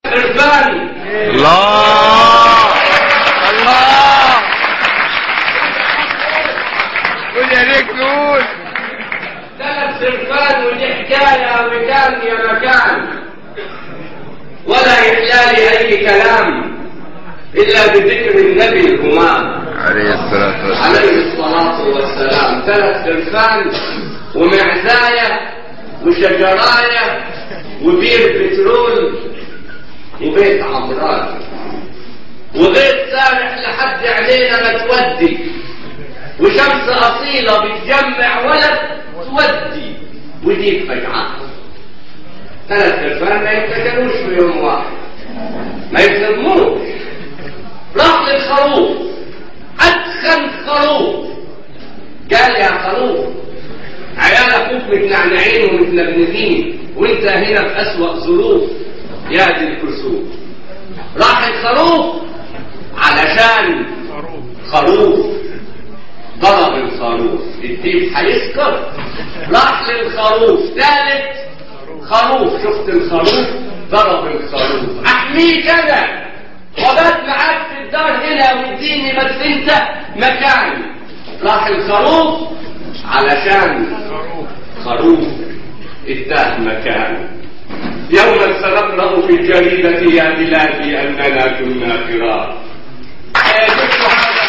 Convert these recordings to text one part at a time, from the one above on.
عرفان الله الله قول يا ريت قول ثلاث عرفان ودي حكاية مكان يا مكان ولا يحلى لي أي كلام إلا بذكر النبي الهمام عليه الصلاة والسلام عليه الصلاة والسلام ثلاث عرفان ومعزاية وشجراية وبير بترول وبيت عمران وبيت سارح لحد علينا ما تودي وشمس أصيلة بتجمع ولد تودي وديك فجعة ثلاث عرفان ما يفتكروش في يوم واحد ما يفهموش راح للخروف أدخن خروف قال يا خروف عيال أخوك متنعنعين ومتنبنزين وانت هنا في أسوأ ظروف يا ذي الكسوف راح الخروف علشان خروف ضرب الخروف الديب هيسكر راح للخروف ثالث خروف شفت الخروف ضرب الخروف احميك انا وبات معاك في الدار هنا واديني بس انت مكاني راح الخروف علشان خروف اداه مكان يوما سنقرأ في الجريدة يا بلادي أننا كنا فرار أيدك هذا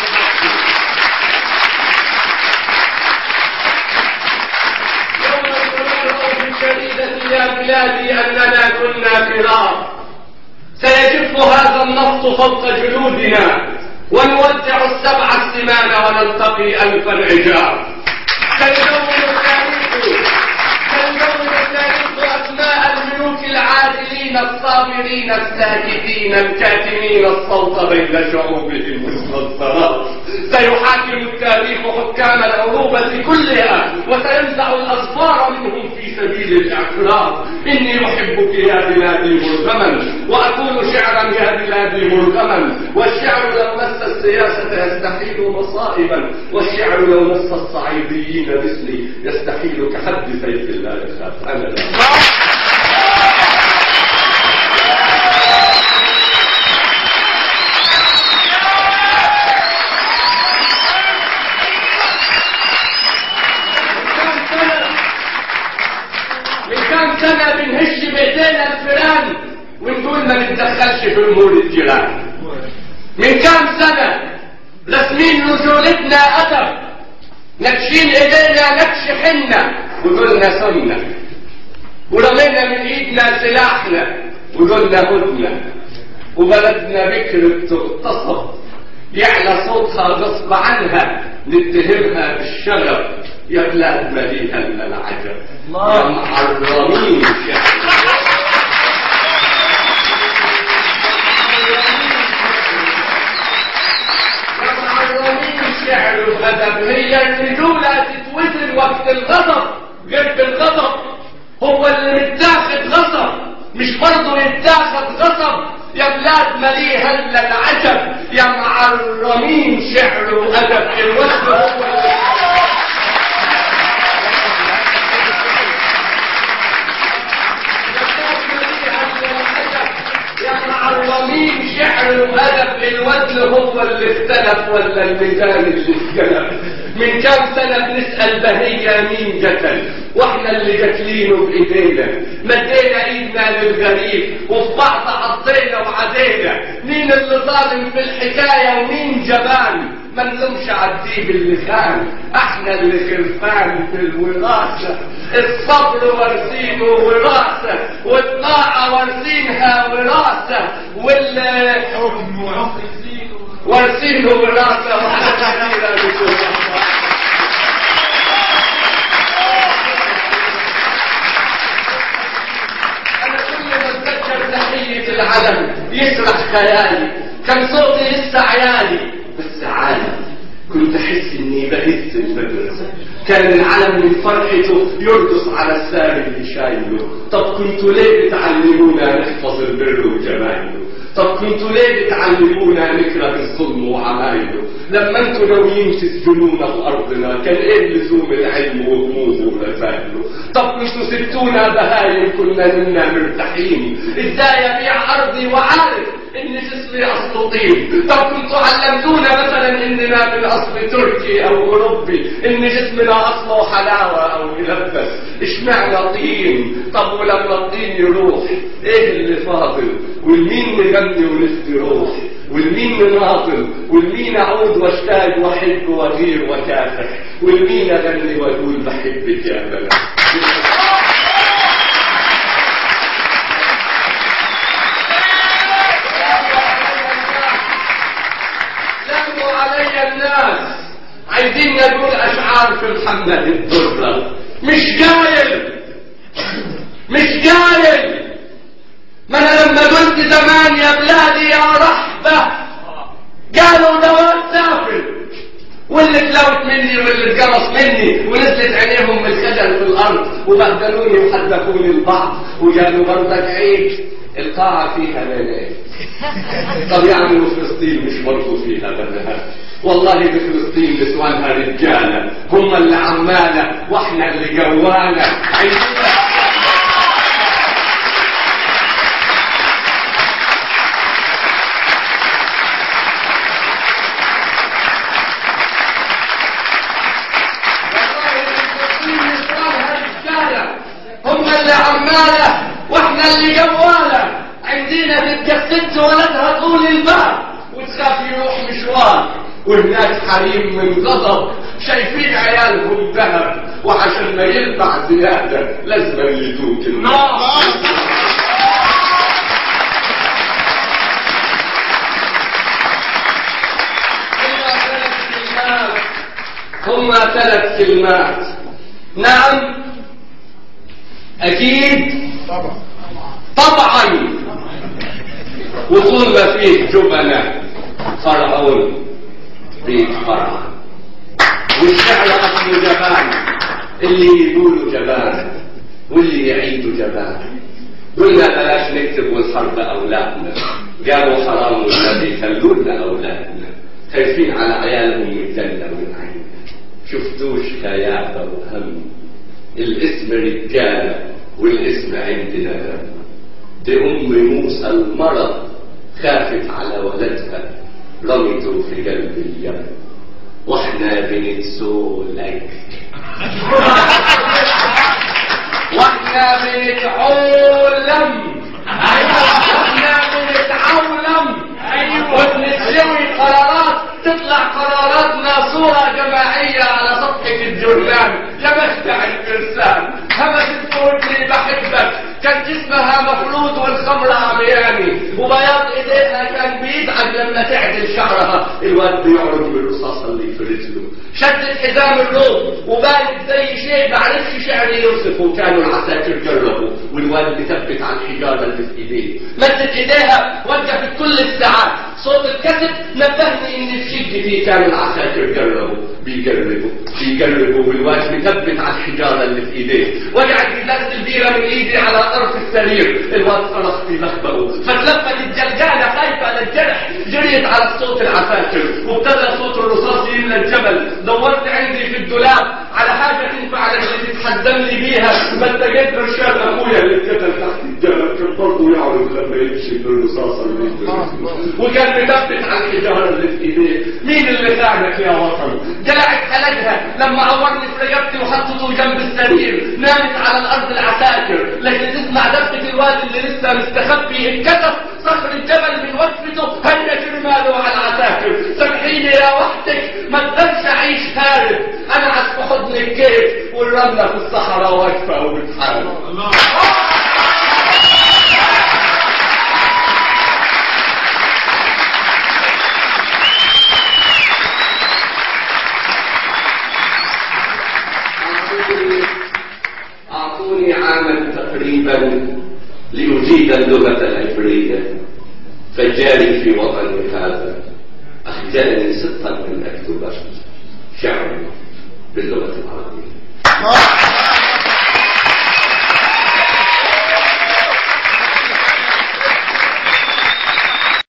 يوما سنقرأ في الجريدة يا بلادي أننا كنا فرار سيجف هذا النص فوق جلودنا ونودع السبع السمان ونلتقي ألف العجاب سيدون التاريخ سيدون التاريخ أسماء الملوك العادلين الصابرين الساكتين الكاتمين الصوت بين شعوبهم مثل الصلاة سيحاكم التاريخ حكام العروبة كلها وسينزع الأصفار منهم في سبيل الإعتراف إني أحبك يا بلادي مرغما وأقول شعرا يا بلادي مرغما والشعر لو مس السياسة يستحيل مصائبا والشعر لو مس الصعيديين مثلي يستحيل كحد سيف الله يخاف أنا لا كم سنة من كم سنة بنهش بإيدينا الفيران ونقول ما نتدخلش في أمور الجيران من كم سنة رسمين نزولتنا أدب نكشين إيدينا نكش حنة وقلنا سنة ورمينا من إيدنا سلاحنا وقلنا هدنة وبلدنا بكر بتغتصب يعلى صوتها غصب عنها نتهمها بالشغب يا بلاد مليئة من العجب يا محرمين شعب يا محرمين شعر الأدب هي الرجولة تتوزن وقت الغضب غير بالغضب هو اللي متاخد غصب مش برضه يتاخد غصب يا بلاد مليها الا العجب يا معرمين شعر وادب الوزن هو اللي يا معلمين شعر وادب الوزن هو اللي اختلف ولا الميزان اللي اتجلب من كام سنة بنسأل بهية مين قتل واحنا اللي قاتلينه بايدينا مدينا ايدنا للغريب وفي بعض حطينا وعدينا مين اللي ظالم في الحكاية ومين جبان ما نلومش عالديب اللي خان احنا اللي خرفان في الوراثة الصبر وارثينه وراثة والطاعة وارثينها وراثة والحكم وارثينه وراثة وحاجة كبيرة لكل أنا كل ما أتذكر تحية العلم يسرح خيالي كان صوتي لسه عيالي بس عالي كنت أحس إني بهز المدرسة كان العلم من فرحته يرقص على الساري اللي شايله طب كنتوا ليه بتعلمونا نحفظ البر وجمايله طب كنتوا ليه بتعلمونا نكره الظلم وعمايله لما انتوا ناويين تسجنونا في ارضنا كان ايه لزوم العلم وغموضه ورسائله طب مش سبتونا بهايم كنا منا مرتاحين ازاي ابيع ارضي وعارف ان جسمي اصله طين طب كنتوا علمتونا مثلا اننا من اصل تركي او اوروبي ان جسمنا اصله حلاوه او ملبس اشمعنى طين طب ولما الطين يروح ايه اللي فاضل والمين نغني ونفدي روح والمين نناطل والمين اعود واشتاق واحب واغير وكافح والمين اغني واقول بحبك يا بلد لموا علي الناس عايزين نقول اشعار في محمد الدرة مش قايل مش قايل ما انا لما قلت زمان يا بلادي يا رحبة قالوا ده واد سافر واللي اتلوت مني واللي اتقرص مني ونزلت عينيهم من الخجل في الارض وبهدلوني وحدفوني البعض وقالوا برضك عيد القاعة فيها بنات طب يعملوا فلسطين مش برضه فيها بنات والله بفلسطين نسوانها رجالة هم اللي عمالة واحنا اللي جوانا عايزين هم اللي عمالة واحنا اللي جوالة عندنا بتجسد ولدها طول الباب وتخاف يروح مشوار والناس حريم من غضب شايفين عيالهم ذهب وعشان ما يلمع زيادة لازم يدوك النار هما ثلاث كلمات نعم اكيد طبعا طبعا وطول ما فيه جبنة فرعون فيه فرع والشعر اسمه جبان اللي يقولوا جبان واللي يعيدوا جبان قلنا بلاش نكتب ونحرب اولادنا قالوا حرام والنبي خلونا اولادنا خايفين على عيالهم يتدلوا من عيننا شفتوش خيابه وهم الاسم رجاله والاسم عندنا دم دي ام موسى المرض خافت على ولدها رمته في قلب اليم واحنا بنتسولك واحنا بنتعولم واحنا بنتعولم وبنتلوي قرارات تطلع قراراتنا صورة جماعية على صفحة الجرنان يا مخدع الفرسان همست تقول بحبك كان جسمها مفروض والخمر عمياني وبياض ايديها كان بيتعب لما تعدل شعرها الواد بيعرج بالرصاصة اللي في رجله شدت حزام الروم وبانت زي شيء معرفش شعر يوصفه كانوا العساكر جربوا والواد مثبت على الحجارة اللي في ايديه مدت ايديها وقفت كل الساعات صوت الكسب نبهني ان في شقتي كانوا العساكر جربوا بيجربوا بيجربوا والواد مثبت على الحجارة اللي في ايديه وقعت ازازة البيرة من ايدي على طرف السرير الواد صرخ في مخبأه فتلفت الجلجالة خايفة للجرح جريت على صوت العساكر وابتدى صوت الرصاص يملى الجبل دورت عندي في الدولاب على حاجة تنفع اللي تتحزم لي بيها ما اتجيت برشاد ابويا اللي اتكتل تحت الجبل كان برضه يعرف لما يمشي بالرصاصة اللي في رجله. وكان مثبت على الحجارة اللي في ايديه مين اللي ساعدك يا وطن جلعت خلقها لما عورني في رقبتي وحطته جنب السرير نامت على الارض العساكر لكن تسمع دفة الواد اللي لسه مستخبي انكسف صخر الجبل من وقفته هيا رماله على العساكر سامحيني يا وحدك ما تقدرش اعيش هارب انا عايز في حضن الكيف والرملة في الصحراء واقفة وبتحارب أعطوني- أعطوني عاما تقريبا لأجيد اللغة العبرية فجاري في وطني هذا أخجلني صدقا من أكتب شعرا باللغة العربية